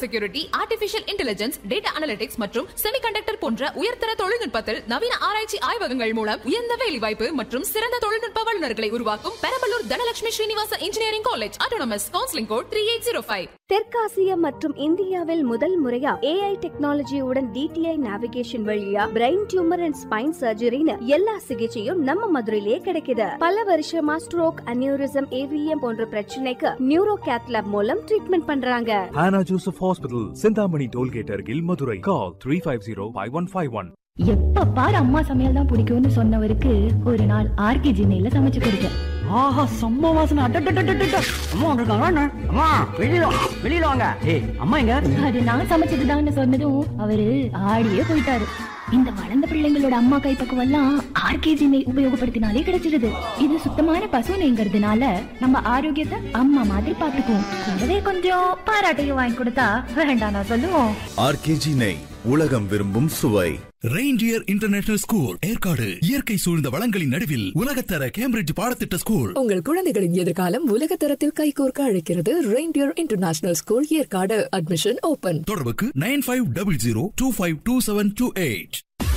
Security artificial intelligence data analytics மற்றும் semiconductor போன்ற உயர்தர தொழில்நுட்பத்தில் நவீன ஆராய்ச்சி ஆய்வகங்கள் மூலம் உயர்ந்த வேலைவாய்ப்பு மற்றும் சிறந்த தொழில்நுட்ப வல்லுநர்களை உருவாக்கும் Perambalur Dhanalakshmi Srinivasa engineering college autonomous counselling code three eight zero five தெற்காசியா மற்றும் இந்தியாவில் முதல் முறையா ஏஐ டெக்னாலஜியுடன் டிடிஐ நேவிகேஷன் வழியா பிரெயின் டியூமர் அண்ட் ஸ்பைன் சர்ஜரின்னு எல்லா சிகிச்சையும் நம்ம மதுரையிலே கிடைக்குது பல வருஷமா ஸ்ட்ரோக் அனியூரிசம் ஏவிஎம் போன்ற பிரச்சனைக்கு நியூரோ கேத்லாப் மூலம் ட்ரீட்மெண்ட் பண்றாங்க Hannah Joseph Hospital, Sindhamani Tollgate Argil, Madurai. Call 350-5151. எப்ப பாரு அம்மா சமையல் தான் பிடிக்கும்னு சொன்னவருக்கு ஒரு நாள் ஆர்கே ஜினையில சமைச்சு கொடுத்தேன் ஆஹா செம்ம வாசனை அட்டட்டட்டட்டட்ட அம்மா ஒன்று இருக்காங்க அம்மா வெளியில வா, வெளியில வாங்க ஏய் அம்மா எங்க அது நான் சமைச்சதுதான்னு சொன்னதும் அவரு ஆடியே போயிட்டாரு இந்த வளர்ந்த பிள்ளைங்களோட அம்மா கைப்பக்குவம் எல்லாம் ஆர்கேஜி நெய் உபயோகப்படுத்தினாலே கிடைச்சிருது இது சுத்தமான பசு நெய்ங்கிறதுனால நம்ம ஆரோக்கியத்தை அம்மா மாதிரி பாத்துக்குவோம் கூடவே கொஞ்சம் பாராட்டையும் வாங்கி கொடுத்தா வேண்டாம் நான் சொல்லுவோம் ஆர்கேஜி நெய் உலகம் விரும்பும் சுவை ரெயின்டியர் இன்டர்நேஷனல் ஸ்கூல் ஏற்காடு இயற்கை சூழ்ந்த வளங்களின் நடுவில் உலகத்தர கேம்பிரிட்ஜ் பாடத்திட்ட ஸ்கூல் உங்கள் குழந்தைகளின் எதிர்காலம் உலக தரத்தில் கைகோர்க்க அழைக்கிறது reindeer international school Yercaud admission open தொடர்புக்கு nine five double zero two five two seven two eight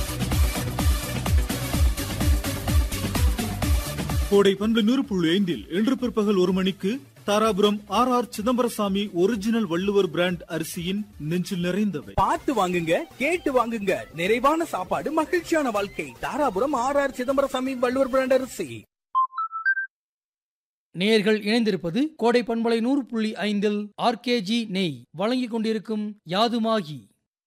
கோடை பண்பு நூறு புள்ளி ஐந்தில் இன்று பிற்பகல் ஒரு மணிக்கு Dharapuram R R Chidambarasamy original Valluvar brand அரிசியின் நெஞ்சில் நிறைந்தவை பார்த்து வாங்குங்க கேட்டு வாங்குங்க நிறைவான சாப்பாடு மகிழ்ச்சியான வாழ்க்கை Dharapuram R R Chidambarasamy Valluvar brand அரிசி நேர்கள் இணைந்திருப்பது கோடை பண்பலை நூறு புள்ளி ஐந்தில் ஆர்கேஜி நெய் வழங்கிக் கொண்டிருக்கும் யாதுமாகி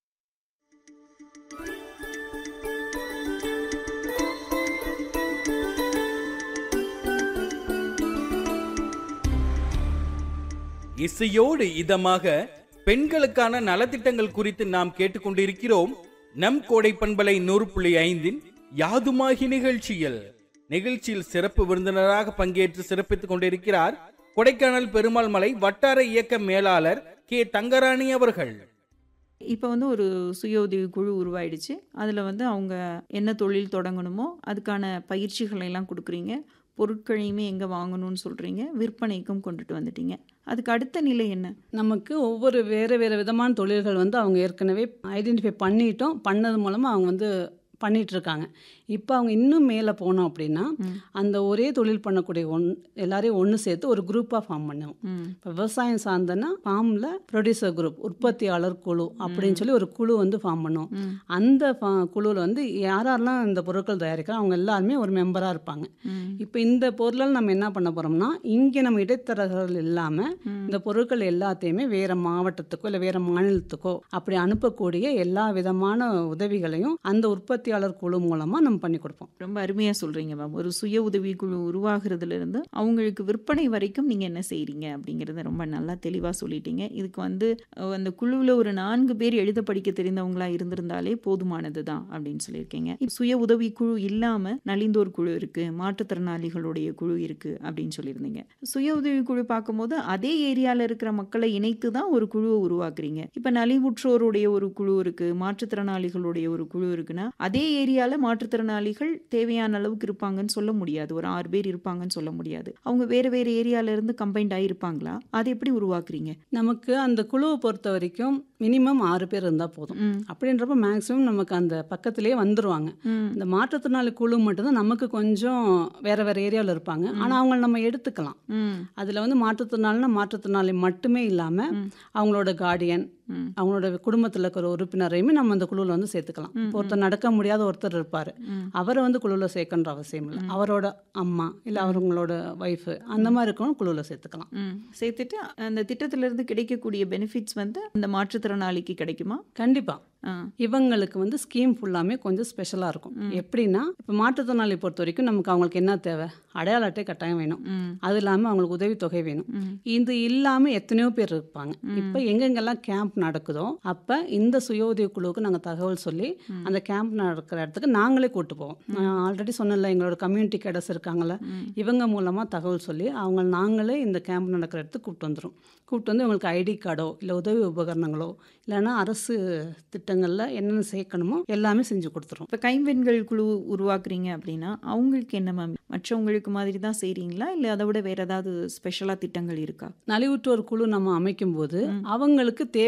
இசையோடு இதமாக பெண்களுக்கான நலத்திட்டங்கள் குறித்து நாம் கேட்டுக்கொண்டிருக்கிறோம் நம் கோடை பண்பலை நூறு புள்ளி ஐந்தின் யாதுமாகி நிகழ்ச்சியில் நிகழ்ச்சியில் சிறப்பு விருந்தினராக பங்கேற்று சிறப்பித்துக் கொண்டிருக்கிறார் கொடைக்கானல் பெருமாள் மலை வட்டார இயக்க மேலாளர் கே தங்கராணி அவர்கள் இப்போ வந்து ஒரு சுய உதவி குழு உருவாயிடுச்சு அதில் வந்து அவங்க என்ன தொழில் தொடங்கணுமோ அதுக்கான பயிற்சிகளை எல்லாம் கொடுக்குறீங்க பொருட்களையுமே எங்கே வாங்கணும்னு சொல்கிறீங்க விற்பனைக்கும் கொண்டுட்டு வந்துட்டீங்க அதுக்கு அடுத்த நிலை என்ன நமக்கு ஒவ்வொரு வேறு வேறு விதமான தொழில்கள் வந்து அவங்க ஏற்கனவே ஐடென்டிஃபை பண்ணிட்டோம் பண்ணது மூலமாக அவங்க வந்து பண்ணிட்டு இருக்காங்க இப்போ அவங்க இன்னும் மேலே போனோம் அப்படின்னா அந்த ஒரே தொழில் பண்ணக்கூடிய ஒன் எல்லாரையும் ஒன்று சேர்த்து ஒரு குரூப்பாக ஃபார்ம் பண்ணுவோம் இப்போ விவசாயம் சார்ந்தனா ஃபார்மில் ப்ரொடியூசர் குரூப் உற்பத்தியாளர் குழு அப்படின்னு சொல்லி ஒரு குழு வந்து ஃபார்ம் பண்ணுவோம் அந்த குழுவில் வந்து யாரெல்லாம் இந்த பொருட்கள் தயாரிக்கிறோம் அவங்க எல்லாருமே ஒரு மெம்பராக இருப்பாங்க இப்போ இந்த பொருளால் நம்ம என்ன பண்ண போகிறோம்னா இங்கே நம்ம இடைத்தரகர்கள் இல்லாமல் இந்த பொருட்கள் எல்லாத்தையுமே வேறு மாவட்டத்துக்கோ இல்லை வேறு மாநிலத்துக்கோ அப்படி அனுப்பக்கூடிய எல்லா விதமான உதவிகளையும் அந்த உற்பத்தியாளர் குழு மூலமாக நம்ம பண்ணி கொடுப்போம் ரொம்ப அருமையாக சொல்கிறீங்க மேம் ஒரு சுய உதவி குழு உருவாகிறதுலேருந்து அவங்களுக்கு விற்பனை வரைக்கும் நீங்கள் என்ன செய்கிறீங்க அப்படிங்கிறத ரொம்ப நல்லா தெளிவாக சொல்லிட்டீங்க இதுக்கு வந்து அஹ், அந்த குழுவில் ஒரு நான்கு பேர் எழுத படிக்க தெரிந்தவங்களா இருந்திருந்தாலே போதுமானது தான் அப்படின்னு சொல்லியிருக்கீங்க இப்ப சுய உதவி குழு இல்லாமல் நலிந்தோர் குழு இருக்குது மாற்றுத்திறனாளிகளுடைய குழு இருக்குது அப்படின்னு சொல்லியிருந்தீங்க சுய உதவி குழு பார்க்கும்போது அதே ஏரியாவில் இருக்கிற மக்களை இணைத்து தான் ஒரு குழுவை உருவாக்குறீங்க இப்போ நலிவுற்றோருடைய ஒரு குழு இருக்குது மாற்றுத்திறனாளிகளுடைய ஒரு குழு இருக்குன்னா அதே ஏரியாவில் மாற்றுத்திறனாளிகள் தேவையான அளவுக்கு இருப்பாங்கன்னு சொல்ல முடியாது ஒரு ஆறு பேர் இருப்பாங்கன்னு சொல்ல முடியாது அவங்க வேறு வேறு ஏரியால இருந்து கம்பைண்ட் ஆகிருப்பாங்களா அதை எப்படி உருவாக்குறீங்க நமக்கு அந்த குழுவை பொறுத்த வரைக்கும் மினிமம் ஆறு பேர் இருந்தால் போதும் அப்படின்றப்ப மேக்ஸிமம் நமக்கு அந்த பக்கத்திலேயே வந்துருவாங்க இந்த மாற்றுத்திறனாளி குழு மட்டும்தான் நமக்கு கொஞ்சம் வேற வேற ஏரியாவில் இருப்பாங்க ஆனால் அவங்கள நம்ம எடுத்துக்கலாம் அதில் வந்து மாற்றுத்திறனாளினா மாற்றுத்திறனாளி மட்டுமே இல்லாமல் அவங்களோட கார்டியன் அவங்களோட குடும்பத்தில் இருக்கிற உறுப்பினரையுமே நம்ம அந்த குழுவில் வந்து சேர்த்துக்கலாம் இப்போ ஒருத்தர் நடக்க முடியாத ஒருத்தர் இருப்பார் அவரை வந்து குழுவில் சேர்க்கன்ற அவசியம் இல்லை அவரோட அம்மா இல்லை அவங்களோட ஒய்ஃபு அந்த மாதிரி இருக்கவங்க குழுவில் சேர்த்துக்கலாம் ம். சேர்த்துட்டு அந்த திட்டத்திலிருந்து கிடைக்கக்கூடிய பெனிஃபிட்ஸ் வந்து அந்த மாற்றுத்திறனாளிக்கு கிடைக்குமா கண்டிப்பாக இவங்களுக்கு வந்து ஸ்கீம் ஃபுல்லாமே கொஞ்சம் ஸ்பெஷலாக இருக்கும் எப்படின்னா இப்போ மாற்றுத்திறனாளி பொறுத்த வரைக்கும் நமக்கு அவங்களுக்கு என்ன தேவை அடையாள அட்டை கட்டாயம் வேணும் அது இல்லாமல் அவங்களுக்கு உதவித்தொகை வேணும் இது இல்லாமல் எத்தனையோ பேர் இருப்பாங்க இப்போ எங்கெங்கெல்லாம் கேம்ப் நடக்குதோ அப்போ இந்த சுய உதவி குழுவுக்கு நாங்கள் தகவல் சொல்லி அந்த கேம்ப் நடக்கிற இடத்துக்கு நாங்களே கூட்டு போவோம் நான் ஆல்ரெடி சொன்னல எங்களோட கம்யூனிட்டி கேடஸ் இருக்காங்கல்ல இவங்க மூலமாக தகவல் சொல்லி அவங்க நாங்களே இந்த கேம்ப் நடக்கிற இடத்துக்கு கூப்பிட்டு வந்துடும் கூப்பிட்டு வந்து உங்களுக்கு ஐடி கார்டோ இல்லை உதவி உபகரணங்களோ இல்லைன்னா அரசு திட்டங்களில் என்னென்ன சேர்க்கணுமோ எல்லாமே செஞ்சு கொடுத்துரும் இப்போ கைம்பெண்கள் குழு உருவாக்குறீங்க அப்படின்னா அவங்களுக்கு என்ன மேம் மற்றவங்களுக்கு மாதிரி தான் செய்கிறீங்களா இல்லை அதை விட வேற ஏதாவது ஸ்பெஷலாக திட்டங்கள் இருக்கா நலிவுற்றோர் குழு நம்ம அமைக்கும் போது அவங்களுக்கு தேவை